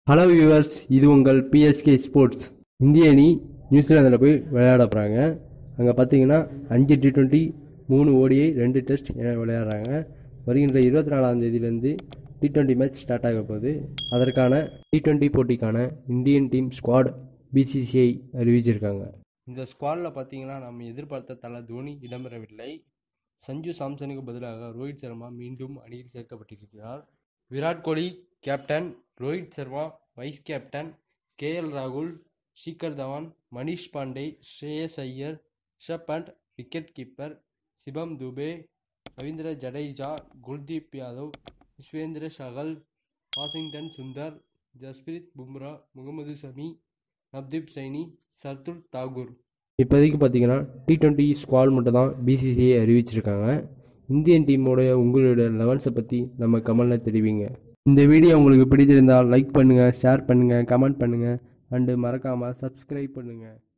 hello viewers இது உங்கள் PSK sports இந்திய அணி நியூசிலாந்தில் போய் விளையாட போகிறாங்க அங்கே பார்த்தீங்கன்னா அஞ்சு டி டுவெண்ட்டி மூணு ஓடிஐ ரெண்டு டெஸ்ட் என விளையாடுறாங்க வருகின்ற இருபத்தி நாலாம் தேதியிலேருந்து டி டுவெண்ட்டி மேட்ச் ஸ்டார்ட் ஆக போகுது அதற்கான டி டுவெண்ட்டி போட்டிக்கான இந்தியன் டீம் ஸ்குவாட் பிசிசிஐ அறிவிச்சிருக்காங்க இந்த ஸ்குவாடில் பார்த்தீங்கன்னா நம்ம எதிர்பார்த்த தல தோனி இடம்பெறவில்லை சஞ்சு சாம்சனுக்கு பதிலாக ரோஹித் சர்மா மீண்டும் அணியில் சேர்க்கப்பட்டிருக்கிறார் Virat Kohli captain Rohit Sharma vice captain K L ராகுல் Shikhar Dhawan Manish Pandey Shreyas Iyer Rishabh Pant wicket keeper Shivam Dube Ravindra Jadeja Kuldeep Yadav Yuzvendra Chahal Washington Sundar Jasprit Bumrah Mohammed Shami Navdeep Saini Shardul Thakur இப்போதைக்கு பார்த்தீங்கன்னா டி டுவெண்ட்டி ஸ்குவாட் மட்டும் தான் பிசிசிஐ அறிவிச்சிருக்காங்க இந்தியன் டீமோடைய உங்களுடைய லெவல்ஸை பற்றி நம்ம கமெண்டில் தெரிவிங்க இந்த வீடியோ உங்களுக்கு பிடிச்சிருந்தால் லைக் பண்ணுங்கள் ஷேர் பண்ணுங்கள் கமெண்ட் பண்ணுங்கள் அண்டு மறக்காமல் சப்ஸ்கிரைப் பண்ணுங்கள்